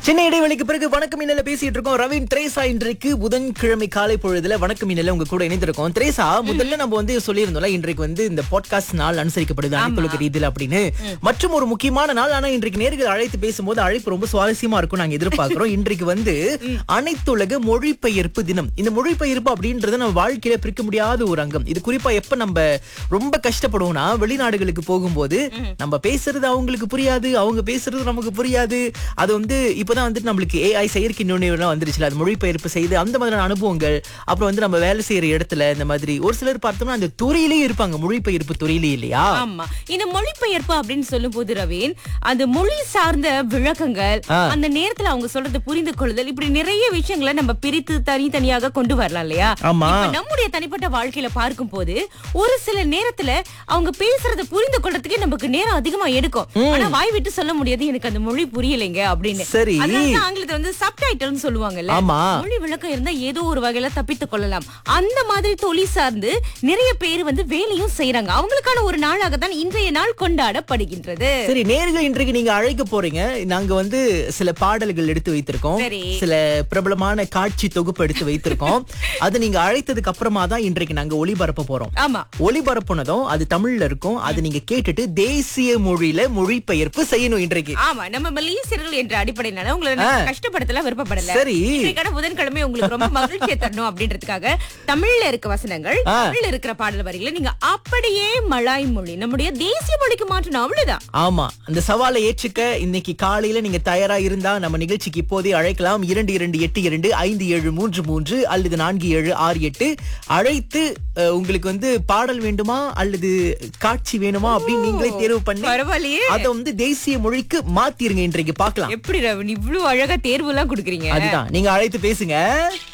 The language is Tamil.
சின்ன இடைவெளிக்கு பிறகு வணக்கம் இன்னல பேசிட்டு இருக்கோம் ரவீன் திரேசா இன்றைக்கு புதன்கிழமை காலை பொழுதுல வணக்கம் இன்னல உங்க கூட இணைந்திருக்கோம் திரேசா முதல்ல நம்ம வந்து சொல்லியிருந்தோம்ல இன்றைக்கு வந்து இந்த பாட்காஸ்ட் நாள் அனுசரிக்கப்படுது அனைத்துலக ரீதியில அப்படின்னு மற்றும் ஒரு முக்கியமான நாள் ஆனா இன்றைக்கு நேர்கள் அழைத்து பேசும்போது அழைப்பு ரொம்ப சுவாரஸ்யமா இருக்கும் நாங்க எதிர்பார்க்கிறோம் இன்றைக்கு வந்து அனைத்துலக மொழிபெயர்ப்பு தினம் இந்த மொழிபெயர்ப்பு அப்படின்றது நம்ம வாழ்க்கையில பிரிக்க முடியாத ஒரு அங்கம் இது குறிப்பா எப்ப நம்ம ரொம்ப கஷ்டப்படுவோம்னா வெளிநாடுகளுக்கு போகும்போது நம்ம பேசுறது அவங்களுக்கு புரியாது அவங்க பேசுறது நமக்கு புரியாது அது வந்து இப்பதான் வந்துட்டு நம்மளுக்கு ஏஐ செயற்கை நுண்ணுயிரெல்லாம் வந்துருச்சுல அது மொழிபெயர்ப்பு செய்து அந்த மாதிரியான அனுபவங்கள் அப்புறம் வந்து நம்ம வேலை செய்யற இடத்துல இந்த மாதிரி ஒரு சிலர் பார்த்தோம்னா அந்த துறையிலே இருப்பாங்க மொழிபெயர்ப்பு துறையிலே இல்லையா ஆமா இந்த மொழிபெயர்ப்பு அப்படின்னு சொல்லும் போது ரவீன் அந்த மொழி சார்ந்த விளக்கங்கள் ஆ. அந்த நேரத்துல அவங்க சொல்றது புரிந்து கொள்ளுதல் இப்படி நிறைய விஷயங்களை நம்ம பிரித்து தனித்தனியாக கொண்டு வரலாம் இல்லையா ஆமா. இப்ப நம்முடைய தனிப்பட்ட வாழ்க்கையில பார்க்கும் போது ஒரு சில நேரத்துல அவங்க பேசுறத புரிந்து கொள்றதுக்கே நமக்கு நேரம் அதிகமா எடுக்கும் ஆனா வாய் விட்டு சொல்ல முடியாது எனக்கு அந்த மொழி புரியலைங்க அப்படின்னு சரி. அதனால தான் ஆங்கிலத்துல வந்து சப்டைட்டில்னு சொல்லுவாங்கல்ல ஆமா. மொழி விளக்கம் இருந்தா ஏதோ ஒரு வகையில தப்பித்துக் கொள்ளலாம் அந்த மாதிரி தொழில் சார்ந்து நிறைய பேர் வந்து வேலையும் செய்யறாங்க அவங்களுக்கான ஒரு நாளாக தான் இன்றைய நாள் கொண்டாடப்படுகின்றது சரி நேர்கள் இன்றைக்கு நீங்க அழைக்க போறீங்க நாங்க வந்து சில பாடல்கள் எடுத்து வைத்திருக்கோம் சரி. சில பிரபலமான காட்சி தொகுப்பு எடுத்து வைத்திருக்கோம் அது நீங்க அழைத்ததுக்கு அப்புறமா தான் இன்றைக்கு நாங்க ஒளிபரப்ப போறோம் ஆமா ஒளிபரப்புனதும் அது தமிழ்ல இருக்கும் அது நீங்க கேட்டுட்டு தேசிய மொழியில மொழிபெயர்ப்பு செய்யணும் இன்றைக்கு ஆமா நம்ம மலேசியர்கள் என்ற அடிப்படையினால உங்களை நான் கஷ்டப்படுத்தல விருப்பப்படல சரி. இன்றைக்கான புதன்கிழமை உங்களுக்கு ரொம்ப மகிழ்ச்சியை தரணும் அப்படின்றதுக்காக தமிழ்ல இருக்க வசனங்கள் ஆ. தமிழ்ல இருக்கிற பாடல் வரிகளை நீங்க அப்படியே மலாய் மொழி நம்முடைய தேசிய மொழிக்கு மாற்றணும் அவ்வளவுதான் ஆமா அந்த சவாலை ஏற்றுக்க இன்னைக்கு காலையில நீங்க தயாரா இருந்தா நம்ம நிகழ்ச்சிக்கு இப்போதே அழைக்கலாம் இரண்டு இரண்டு எட்டு இரண்டு ஐந்து ஏழு மூன்று மூன்று அல்லது நான்கு ஏழு ஆறு எட்டு அழைத்து அஹ், உங்களுக்கு வந்து பாடல் வேண்டுமா அல்லது காட்சி வேணுமா அப்படின்னு நீங்களே தேர்வு பண்ணி பரவாயில்லையே அதை வந்து தேசிய மொழிக்கு மாத்திருங்க இன்றைக்கு பார்க்கலாம் எப்படி ரவன் இவ்வளவு அழகா தேர்வு எல்லாம் கொடுக்குறீங்க அதுதான் நீங்க அழைத்து பேசுங்க